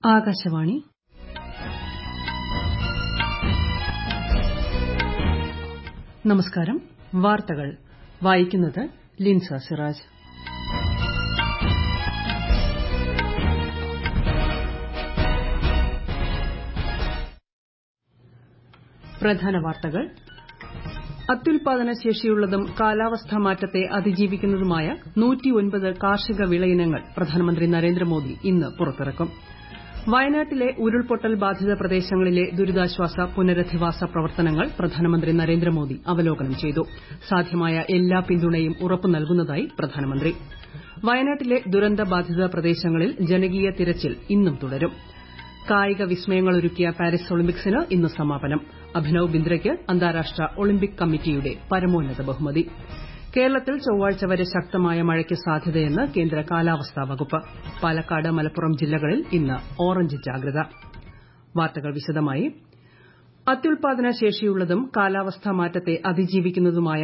ആകാശവാണി നമസ്കാരം വാർത്തകൾ വായിക്കുന്നത് ലിൻസ സിറാജ് പ്രധാന വാർത്തകൾ അത്യുൽപാദന ശേഷിയുള്ളതും കാലാവസ്ഥാ മാറ്റത്തെ അതിജീവിക്കുന്നതുമായ കാർഷിക വിളയിനങ്ങൾ പ്രധാനമന്ത്രി നരേന്ദ്രമോദി ഇന്ന് പുറത്തിറക്കും വയനാട്ടിലെ ഉരുൾപൊട്ടൽ ബാധിത പ്രദേശങ്ങളിലെ ദുരിതാശ്വാസ പുനരധിവാസ പ്രവർത്തനങ്ങൾ പ്രധാനമന്ത്രി നരേന്ദ്രമോദി അവലോകനം ചെയ്തു സാധ്യമായ എല്ലാ പിന്തുണയും ഉറപ്പു നൽകുന്നതായി പ്രധാനമന്ത്രി വയനാട്ടിലെ ദുരന്ത ബാധിത പ്രദേശങ്ങളിൽ ജനകീയ തിരച്ചിൽ ഇന്നും തുടരും കായിക വിസ്മയങ്ങളൊരുക്കിയ പാരീസ് ഒളിമ്പിക്സിന് ഇന്ന് സമാപനം അഭിനവ് ബിന്ദ്രയ്ക്ക് അന്താരാഷ്ട്ര ഒളിമ്പിക് കമ്മിറ്റിയുടെ പരമോന്നത ബഹുമതി കേരളത്തിൽ ചൊവ്വാഴ്ച വരെ ശക്തമായ മഴയ്ക്ക് സാധ്യതയെന്ന് കേന്ദ്ര കാലാവസ്ഥാ വകുപ്പ് പാലക്കാട് മലപ്പുറം ജില്ലകളിൽ ഇന്ന് ഓറഞ്ച് ജാഗ്രത വാർത്തകൾ വിശദമായി അത്യുൽപാദന ശേഷിയുള്ളതും കാലാവസ്ഥാ മാറ്റത്തെ അതിജീവിക്കുന്നതുമായ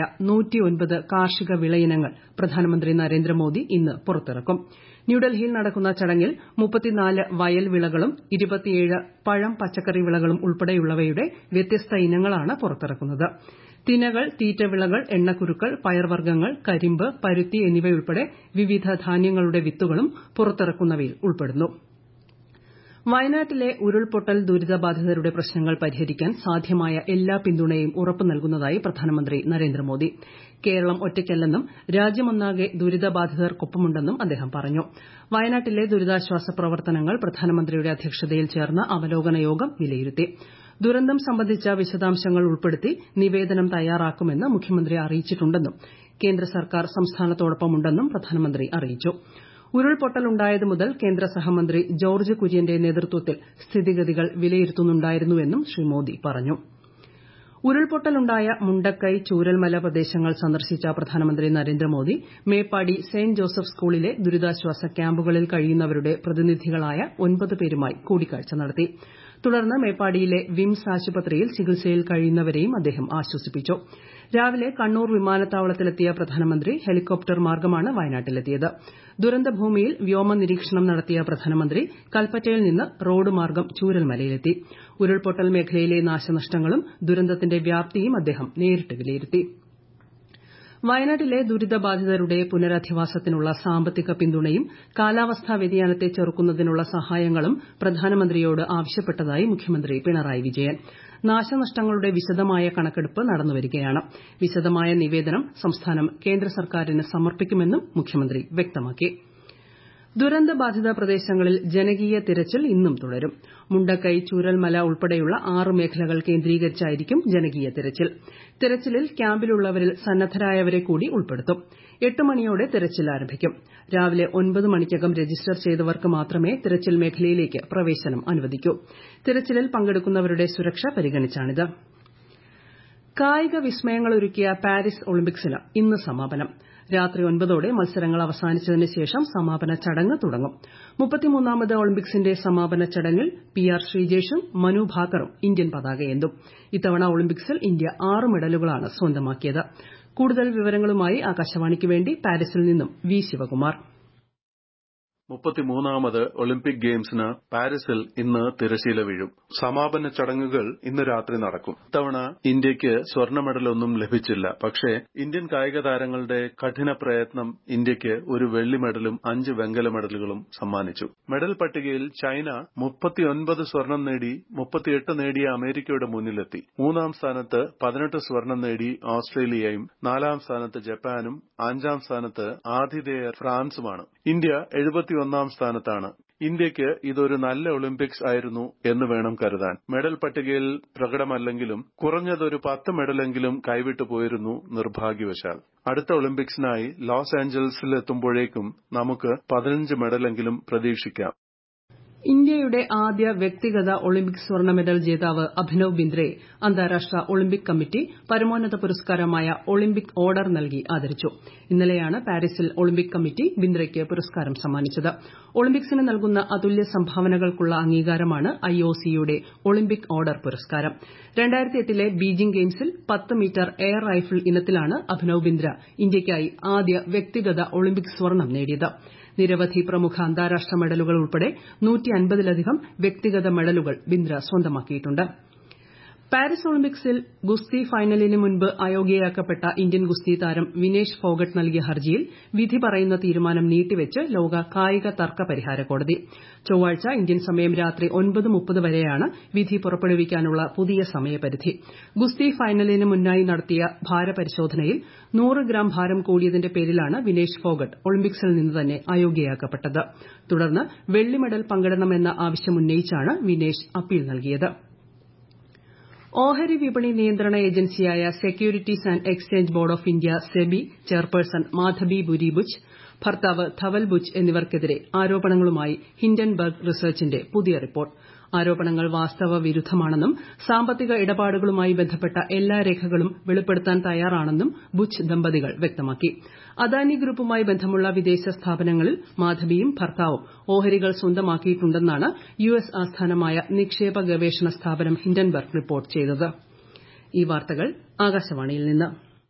കാർഷിക വിളയിനങ്ങൾ പ്രധാനമന്ത്രി നരേന്ദ്രമോദി ഇന്ന് പുറത്തിറക്കും ന്യൂഡൽഹിയിൽ നടക്കുന്ന ചടങ്ങിൽ വയൽ വിളകളും പഴം പച്ചക്കറി വിളകളും ഉൾപ്പെടെയുള്ളവയുടെ വ്യത്യസ്ത ഇനങ്ങളാണ് പുറത്തിറക്കുന്നത് തിനകൾ തീറ്റവിളകൾ എണ്ണക്കുരുക്കൾ പയർവർഗ്ഗങ്ങൾ കരിമ്പ് പരുത്തി എന്നിവയുൾപ്പെടെ വിവിധ ധാന്യങ്ങളുടെ വിത്തുകളും പുറത്തിറക്കുന്നവയിൽ ഉൾപ്പെടുന്നു വയനാട്ടിലെ ഉരുൾപൊട്ടൽ ദുരിതബാധിതരുടെ പ്രശ്നങ്ങൾ പരിഹരിക്കാൻ സാധ്യമായ എല്ലാ പിന്തുണയും ഉറപ്പു നൽകുന്നതായി പ്രധാനമന്ത്രി നരേന്ദ്രമോദി കേരളം ഒറ്റയ്ക്കല്ലെന്നും രാജ്യമൊന്നാകെ ദുരിതബാധിതർക്കൊപ്പമുണ്ടെന്നും അദ്ദേഹം പറഞ്ഞു വയനാട്ടിലെ ദുരിതാശ്വാസ പ്രവർത്തനങ്ങൾ പ്രധാനമന്ത്രിയുടെ അധ്യക്ഷതയിൽ ചേർന്ന അവലോകന യോഗം വിലയിരുത്തി ദുരന്തം സംബന്ധിച്ച വിശദാംശങ്ങൾ ഉൾപ്പെടുത്തി നിവേദനം തയ്യാറാക്കുമെന്ന് മുഖ്യമന്ത്രി അറിയിച്ചിട്ടുണ്ടെന്നും കേന്ദ്ര സർക്കാർ സംസ്ഥാനത്തോടൊപ്പമുണ്ടെന്നും പ്രധാനമന്ത്രി അറിയിച്ചു ഉരുൾപൊട്ടലുണ്ടായതു മുതൽ കേന്ദ്ര സഹമന്ത്രി ജോർജ്ജ് കുര്യന്റെ നേതൃത്വത്തിൽ സ്ഥിതിഗതികൾ വിലയിരുത്തുന്നുണ്ടായിരുന്നുവെന്നും ശ്രീ മോദി പറഞ്ഞു ഉരുൾപൊട്ടലുണ്ടായ മുണ്ടക്കൈ ചൂരൽമല പ്രദേശങ്ങൾ സന്ദർശിച്ച പ്രധാനമന്ത്രി നരേന്ദ്രമോദി മേപ്പാടി സെന്റ് ജോസഫ് സ്കൂളിലെ ദുരിതാശ്വാസ ക്യാമ്പുകളിൽ കഴിയുന്നവരുടെ പ്രതിനിധികളായ ഒൻപത് പേരുമായി കൂടിക്കാഴ്ച നടത്തി തുടർന്ന് മേപ്പാടിയിലെ വിംസ് ആശുപത്രിയിൽ ചികിത്സയിൽ കഴിയുന്നവരെയും അദ്ദേഹം ആശ്വസിപ്പിച്ചു രാവിലെ കണ്ണൂർ വിമാനത്താവളത്തിലെത്തിയ പ്രധാനമന്ത്രി ഹെലികോപ്റ്റർ മാർഗ്ഗമാണ് വയനാട്ടിലെത്തിയത് ദുരന്തഭൂമിയിൽ വ്യോമ നിരീക്ഷണം നടത്തിയ പ്രധാനമന്ത്രി കൽപ്പറ്റയിൽ നിന്ന് റോഡ് മാർഗ്ഗം ചൂരൽമലയിലെത്തി ഉരുൾപൊട്ടൽ മേഖലയിലെ നാശനഷ്ടങ്ങളും ദുരന്തത്തിന്റെ വ്യാപ്തിയും അദ്ദേഹം നേരിട്ട് വിലയിരുത്തി വയനാട്ടിലെ ദുരിതബാധിതരുടെ പുനരധിവാസത്തിനുള്ള സാമ്പത്തിക പിന്തുണയും കാലാവസ്ഥാ വ്യതിയാനത്തെ ചെറുക്കുന്നതിനുള്ള സഹായങ്ങളും പ്രധാനമന്ത്രിയോട് ആവശ്യപ്പെട്ടതായി മുഖ്യമന്ത്രി പിണറായി വിജയൻ നാശനഷ്ടങ്ങളുടെ വിശദമായ കണക്കെടുപ്പ് നടന്നുവരികയാണ് വിശദമായ നിവേദനം സംസ്ഥാനം കേന്ദ്ര സർക്കാരിന് സമർപ്പിക്കുമെന്നും മുഖ്യമന്ത്രി വ്യക്തമാക്കി ദുരന്തബാധിത പ്രദേശങ്ങളിൽ ജനകീയ തിരച്ചിൽ ഇന്നും തുടരും മുണ്ടക്കൈ ചൂരൽമല ഉൾപ്പെടെയുള്ള ആറ് മേഖലകൾ കേന്ദ്രീകരിച്ചായിരിക്കും ജനകീയ തിരച്ചിൽ തിരച്ചിലിൽ ക്യാമ്പിലുള്ളവരിൽ സന്നദ്ധരായവരെ കൂടി ഉൾപ്പെടുത്തും എട്ട് മണിയോടെ തിരച്ചിൽ ആരംഭിക്കും രാവിലെ ഒൻപത് മണിക്കകം രജിസ്റ്റർ ചെയ്തവർക്ക് മാത്രമേ തിരച്ചിൽ മേഖലയിലേക്ക് പ്രവേശനം അനുവദിക്കൂ തിരച്ചിലിൽ പങ്കെടുക്കുന്നവരുടെ സുരക്ഷ പരിഗണിച്ചാണിത് കായിക വിസ്മയങ്ങളൊരുക്കിയ പാരീസ് ഒളിമ്പിക്സിന് ഇന്ന് സമാപനം രാത്രി ഒൻപതോടെ മത്സരങ്ങൾ അവസാനിച്ചതിന് ശേഷം സമാപന ചടങ്ങ് തുടങ്ങും മുപ്പത്തിമൂന്നാമത് ഒളിമ്പിക്സിന്റെ സമാപന ചടങ്ങിൽ പി ആർ ശ്രീജേഷും മനു ഭാക്കറും ഇന്ത്യൻ പതാകയേന്തും ഇത്തവണ ഒളിമ്പിക്സിൽ ഇന്ത്യ ആറ് മെഡലുകളാണ് സ്വന്തമാക്കിയത് കൂടുതൽ വിവരങ്ങളുമായി ആകാശവാണിക്ക് വേണ്ടി പാരീസിൽ നിന്നും വി ശിവകുമാർ മുപ്പത്തിമൂന്നാമത് ഒളിമ്പിക് ഗെയിംസിന് പാരീസിൽ ഇന്ന് തിരശീല വീഴും സമാപന ചടങ്ങുകൾ ഇന്ന് രാത്രി നടക്കും ഇത്തവണ ഇന്ത്യയ്ക്ക് സ്വർണ്ണ മെഡലൊന്നും ലഭിച്ചില്ല പക്ഷേ ഇന്ത്യൻ കായിക താരങ്ങളുടെ കഠിന പ്രയത്നം ഇന്ത്യയ്ക്ക് ഒരു വെള്ളി മെഡലും അഞ്ച് വെങ്കല മെഡലുകളും സമ്മാനിച്ചു മെഡൽ പട്ടികയിൽ ചൈന മുപ്പത്തിയൊൻപത് സ്വർണം നേടി മുപ്പത്തിയെട്ട് നേടിയ അമേരിക്കയുടെ മുന്നിലെത്തി മൂന്നാം സ്ഥാനത്ത് പതിനെട്ട് സ്വർണം നേടി ഓസ്ട്രേലിയയും നാലാം സ്ഥാനത്ത് ജപ്പാനും അഞ്ചാം സ്ഥാനത്ത് ആതിഥേയർ ഫ്രാൻസുമാണ് ഇന്ത്യ എഴുപത്തിയൊന്നാം സ്ഥാനത്താണ് ഇന്ത്യയ്ക്ക് ഇതൊരു നല്ല ഒളിമ്പിക്സ് ആയിരുന്നു എന്ന് വേണം കരുതാൻ മെഡൽ പട്ടികയിൽ പ്രകടമല്ലെങ്കിലും കുറഞ്ഞതൊരു പത്ത് മെഡലെങ്കിലും കൈവിട്ടു പോയിരുന്നു നിർഭാഗ്യവശാൽ അടുത്ത ഒളിമ്പിക്സിനായി ലോസ് ആഞ്ചലസിലെത്തുമ്പോഴേക്കും നമുക്ക് പതിനഞ്ച് മെഡലെങ്കിലും പ്രതീക്ഷിക്കാം ഇന്ത്യയുടെ ആദ്യ വ്യക്തിഗത ഒളിമ്പിക് സ്വർണ്ണ മെഡൽ ജേതാവ് അഭിനവ് ബിന്ദ്രയെ അന്താരാഷ്ട്ര ഒളിമ്പിക് കമ്മിറ്റി പരമോന്നത പുരസ്കാരമായ ഒളിമ്പിക് ഓർഡർ നൽകി ആദരിച്ചു ഇന്നലെയാണ് പാരീസിൽ ഒളിമ്പിക് കമ്മിറ്റി ബിന്ദ്രയ്ക്ക് പുരസ്കാരം സമ്മാനിച്ചത് ഒളിമ്പിക്സിന് നൽകുന്ന അതുല്യ സംഭാവനകൾക്കുള്ള അംഗീകാരമാണ് ഐഒസിയുടെ ഒളിമ്പിക് ഓർഡർ പുരസ്കാരം ലെ ബീജിംഗ് ഗെയിംസിൽ പത്ത് മീറ്റർ എയർ റൈഫിൾ ഇനത്തിലാണ് അഭിനവ് ബിന്ദ്ര ഇന്ത്യയ്ക്കായി ആദ്യ വ്യക്തിഗത ഒളിമ്പിക് സ്വർണ്ണം നേടിയത് നിരവധി പ്രമുഖ അന്താരാഷ്ട്ര മെഡലുകൾ ഉൾപ്പെടെ ലധികം വ്യക്തിഗത മെഡലുകൾ ബിന്ദ്ര സ്വന്തമാക്കിയിട്ടുണ്ട് പാരീസ് ഒളിമ്പിക്സിൽ ഗുസ്തി ഫൈനലിന് മുൻപ് അയോഗ്യയാക്കപ്പെട്ട ഇന്ത്യൻ ഗുസ്തി താരം വിനേഷ് ഫോഗട്ട് നൽകിയ ഹർജിയിൽ വിധി പറയുന്ന തീരുമാനം നീട്ടിവച്ച് ലോക കായിക തർക്ക പരിഹാര കോടതി ചൊവ്വാഴ്ച ഇന്ത്യൻ സമയം രാത്രി ഒൻപത് മുപ്പത് വരെയാണ് വിധി പുറപ്പെടുവിക്കാനുള്ള പുതിയ സമയപരിധി ഗുസ്തി ഫൈനലിന് മുന്നായി നടത്തിയ ഭാരപരിശോധനയിൽ നൂറ് ഗ്രാം ഭാരം കൂടിയതിന്റെ പേരിലാണ് വിനേഷ് ഫോഗട്ട് ഒളിമ്പിക്സിൽ നിന്ന് തന്നെ അയോഗ്യയാക്കപ്പെട്ടത് തുടർന്ന് വെള്ളി മെഡൽ പങ്കിടണമെന്ന ആവശ്യമുന്നയിച്ചാണ് വിനേഷ് അപ്പീൽ നൽകിയത് ഓഹരി വിപണി നിയന്ത്രണ ഏജൻസിയായ securities and exchange board of India SEBI chairperson Madhabi ബുരിബുച്ച് ഭർത്താവ് ധവൽ ബുച്ച് എന്നിവർക്കെതിരെ ആരോപണങ്ങളുമായി ഹിൻഡൻബർഗ് റിസർച്ചിന്റെ പുതിയ റിപ്പോർട്ട് ആരോപണങ്ങൾ വാസ്തവ വിരുദ്ധമാണെന്നും സാമ്പത്തിക ഇടപാടുകളുമായി ബന്ധപ്പെട്ട എല്ലാ രേഖകളും വെളിപ്പെടുത്താൻ തയ്യാറാണെന്നും ബുച്ച് ദമ്പതികൾ വ്യക്തമാക്കി അദാനി ഗ്രൂപ്പുമായി ബന്ധമുള്ള വിദേശ സ്ഥാപനങ്ങളിൽ മാധബിയും ഭർത്താവും ഓഹരികൾ സ്വന്തമാക്കിയിട്ടുണ്ടെന്നാണ് യു എസ് ആസ്ഥാനമായ നിക്ഷേപ ഗവേഷണ സ്ഥാപനം ഹിൻഡൻബർഗ് റിപ്പോർട്ട് ചെയ്തത് ഈ വാർത്തകൾ ആകാശവാണിയിൽ നിന്ന്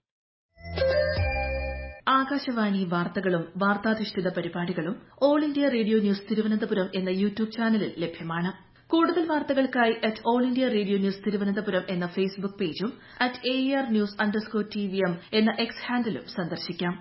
ആകാശവാണി വാർത്തകളും വാർത്താധിഷ്ഠിത പരിപാടികളും all India radio news Thiruvananthapuram എന്ന യൂട്യൂബ് ചാനലിൽ ലഭ്യമാണ് കൂടുതൽ വാർത്തകൾക്കായി at all India radio news Thiruvananthapuram എന്ന ഫേസ്ബുക്ക് പേജും at A R news underscore T V M എന്ന എക്സ് ഹാൻഡിലും സന്ദർശിക്കാം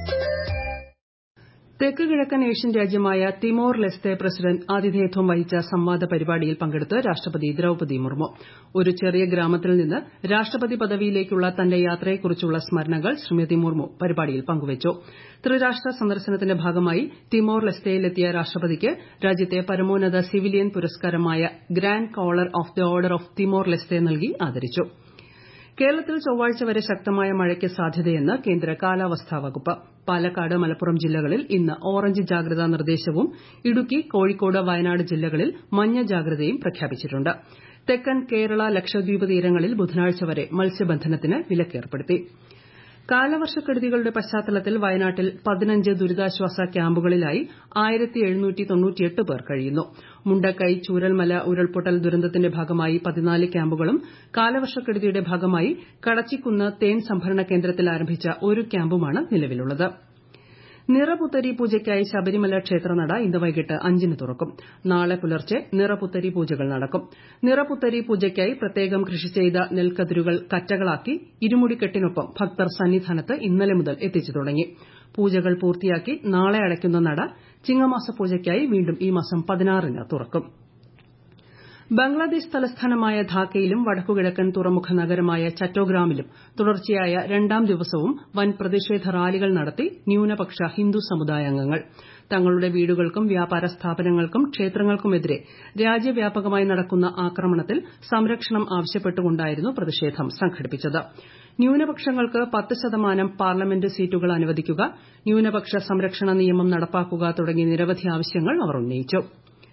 തെക്ക് കിഴക്കൻ ഏഷ്യൻ രാജ്യമായ തിമോർ ലെസ്തെ പ്രസിഡന്റ് ആതിഥേയത്വം വഹിച്ച സംവാദ പരിപാടിയിൽ പങ്കെടുത്ത് രാഷ്ട്രപതി ദ്രൌപതി മുർമു ഒരു ചെറിയ ഗ്രാമത്തിൽ നിന്ന് രാഷ്ട്രപതി പദവിയിലേക്കുള്ള തന്റെ യാത്രയെക്കുറിച്ചുള്ള സ്മരണകൾ ശ്രീമതി മുർമു പരിപാടിയിൽ പങ്കുവച്ചു ത്രിരാഷ്ട്ര സന്ദർശനത്തിന്റെ ഭാഗമായി തിമോർ ലെസ്തെയിലെത്തിയ രാഷ്ട്രപതിക്ക് രാജ്യത്തെ പരമോന്നത സിവിലിയൻ പുരസ്കാരമായ grand collar of the order of Timor Leste നൽകി ആദരിച്ചു കേരളത്തിൽ ചൊവ്വാഴ്ച വരെ ശക്തമായ മഴയ്ക്ക് സാധ്യതയെന്ന് കേന്ദ്ര കാലാവസ്ഥാ വകുപ്പ് പാലക്കാട് മലപ്പുറം ജില്ലകളിൽ ഇന്ന് ഓറഞ്ച് ജാഗ്രതാ നിർദ്ദേശവും ഇടുക്കി കോഴിക്കോട് വയനാട് ജില്ലകളിൽ മഞ്ഞ ജാഗ്രതയും പ്രഖ്യാപിച്ചിട്ടുണ്ട് തെക്കൻ കേരള ലക്ഷദ്വീപ് തീരങ്ങളിൽ ബുധനാഴ്ച വരെ മത്സ്യബന്ധനത്തിന് വിലക്കേർപ്പെടുത്തി കാലവർഷക്കെടുതികളുടെ പശ്ചാത്തലത്തിൽ വയനാട്ടിൽ പതിനഞ്ച് ദുരിതാശ്വാസ ക്യാമ്പുകളിലായി പേർ കഴിയുന്നു മുണ്ടക്കൈ ചൂരൽമല ഉരുൾപൊട്ടൽ ദുരന്തത്തിന്റെ ഭാഗമായി പതിനാല് ക്യാമ്പുകളും കാലവർഷക്കെടുതിയുടെ ഭാഗമായി കടച്ചിക്കുന്ന് തേൻ സംഭരണ കേന്ദ്രത്തിൽ ആരംഭിച്ച ഒരു ക്യാമ്പുമാണ് നിലവിലുള്ളത് നിറപുത്തരി പൂജയ്ക്കായി ശബരിമല ക്ഷേത്രനട ഇന്ന് വൈകിട്ട് അഞ്ചിന് തുറക്കും നാളെ പുലർച്ചെ നിറപുത്തരി പൂജകൾ നടക്കും നിറപുത്തരി പൂജയ്ക്കായി പ്രത്യേകം കൃഷി ചെയ്ത നെൽക്കതിരുകൾ കറ്റകളാക്കി ഇരുമുടിക്കെട്ടിനൊപ്പം ഭക്തർ സന്നിധാനത്ത് ഇന്നലെ മുതൽ എത്തിച്ചു തുടങ്ങി പൂജകൾ പൂർത്തിയാക്കി നാളെ അടയ്ക്കുന്ന നട ചിങ്ങമാസ പൂജയ്ക്കായി വീണ്ടും ഈ മാസം പതിനാറിന് തുറക്കും ബംഗ്ലാദേശ് തലസ്ഥാനമായ ധാക്കയിലും വടക്കുകിഴക്കൻ തുറമുഖ നഗരമായ ചറ്റോഗ്രാമിലും തുടർച്ചയായ രണ്ടാം ദിവസവും വൻ പ്രതിഷേധ റാലികൾ നടത്തി ന്യൂനപക്ഷ ഹിന്ദു സമുദായാംഗങ്ങൾ തങ്ങളുടെ വീടുകൾക്കും വ്യാപാര സ്ഥാപനങ്ങൾക്കും ക്ഷേത്രങ്ങൾക്കുമെതിരെ രാജ്യവ്യാപകമായി നടക്കുന്ന ആക്രമണത്തിൽ സംരക്ഷണം ആവശ്യപ്പെട്ടുകൊണ്ടായിരുന്നു പ്രതിഷേധം സംഘടിപ്പിച്ചത് ന്യൂനപക്ഷങ്ങൾക്ക് പത്ത് ശതമാനം പാർലമെന്റ് സീറ്റുകൾ അനുവദിക്കുക ന്യൂനപക്ഷ സംരക്ഷണ നിയമം നടപ്പാക്കുക തുടങ്ങി നിരവധി ആവശ്യങ്ങൾ അവർ ഉന്നയിച്ചു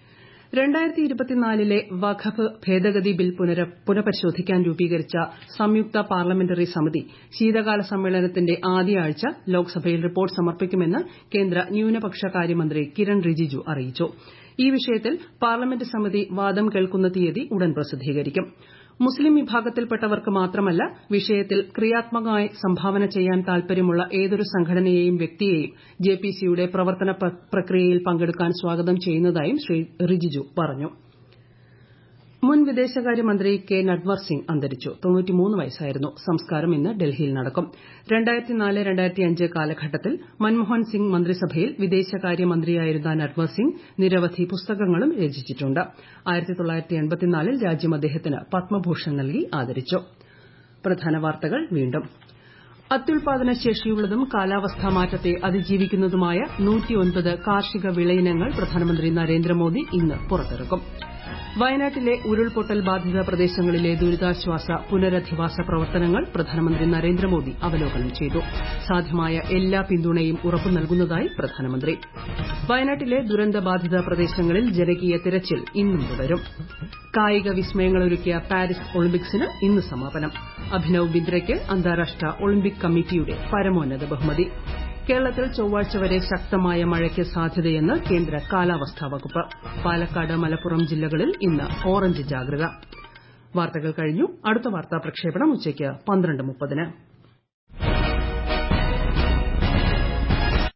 ലെ വഖഫ് ഭേദഗതി ബിൽ പുനഃപരിശോധിക്കാൻ രൂപീകരിച്ച സംയുക്ത പാർലമെന്ററി സമിതി ശീതകാല സമ്മേളനത്തിന്റെ ആദ്യ ആഴ്ച ലോക്സഭയിൽ റിപ്പോർട്ട് സമർപ്പിക്കുമെന്ന് കേന്ദ്ര ന്യൂനപക്ഷ കാര്യമന്ത്രി കിരൺ റിജിജു അറിയിച്ചു ഈ വിഷയത്തിൽ പാർലമെന്റ് സമിതി വാദം കേൾക്കുന്ന തീയതി ഉടൻ പ്രസിദ്ധീകരിക്കും മുസ്ലിം വിഭാഗത്തിൽപ്പെട്ടവർക്ക് മാത്രമല്ല വിഷയത്തിൽ ക്രിയാത്മകമായി സംഭാവന ചെയ്യാൻ താൽപര്യമുള്ള ഏതൊരു സംഘടനയെയും വ്യക്തിയെയും ജെപിസിയുടെ പ്രവർത്തന പ്രക്രിയയിൽ പങ്കെടുക്കാൻ സ്വാഗതം ചെയ്യുന്നതായും ശ്രീ റിജിജു പറഞ്ഞു മുൻ വിദേശകാര്യമന്ത്രി കെ നട്വർ സിംഗ് അന്തരിച്ചു വയസ്സായിരുന്നു സംസ്കാരം ഇന്ന് ഡൽഹിയിൽ നടക്കും കാലഘട്ടത്തിൽ മൻമോഹൻ സിംഗ് മന്ത്രിസഭയിൽ വിദേശകാര്യമന്ത്രിയായിരുന്ന നട്വർ സിംഗ് നിരവധി പുസ്തകങ്ങളും രചിച്ചിട്ടുണ്ട് ൽ രാജ്യം അദ്ദേഹത്തിന് പത്മഭൂഷൺ നൽകി ആദരിച്ചു അത്യുൽപാദന ശേഷിയുള്ളതും കാലാവസ്ഥാ മാറ്റത്തെ അതിജീവിക്കുന്നതുമായ കാർഷിക വിളയിനങ്ങൾ പ്രധാനമന്ത്രി നരേന്ദ്രമോദി ഇന്ന് പുറത്തിറക്കും വയനാട്ടിലെ ഉരുൾപൊട്ടൽ ബാധിത പ്രദേശങ്ങളിലെ ദുരിതാശ്വാസ പുനരധിവാസ പ്രവർത്തനങ്ങൾ പ്രധാനമന്ത്രി നരേന്ദ്രമോദി അവലോകനം ചെയ്തു സാധ്യമായ എല്ലാ പിന്തുണയും ഉറപ്പു നൽകുന്നതായി പ്രധാനമന്ത്രി വയനാട്ടിലെ ദുരന്തബാധിത പ്രദേശങ്ങളിൽ ജനകീയ തിരച്ചിൽ ഇന്നും തുടരും കായിക വിസ്മയങ്ങളൊരുക്കിയ പാരീസ് ഒളിമ്പിക്സിന് ഇന്ന് സമാപനം അഭിനവ് ബിന്ദ്രയ്ക്ക് അന്താരാഷ്ട്ര ഒളിമ്പിക് കമ്മിറ്റിയുടെ പരമോന്നത ബഹുമതി കേരളത്തിൽ ചൊവ്വാഴ്ച വരെ ശക്തമായ മഴയ്ക്ക് സാധ്യതയെന്ന് കേന്ദ്ര കാലാവസ്ഥാ വകുപ്പ് പാലക്കാട് മലപ്പുറം ജില്ലകളിൽ ഇന്ന് ഓറഞ്ച് ജാഗ്രത വാർത്തകൾ കഴിഞ്ഞു അടുത്ത വാർത്താ പ്രക്ഷേപണം ഉച്ചയ്ക്ക് പന്ത്രണ്ട് മുപ്പതിന്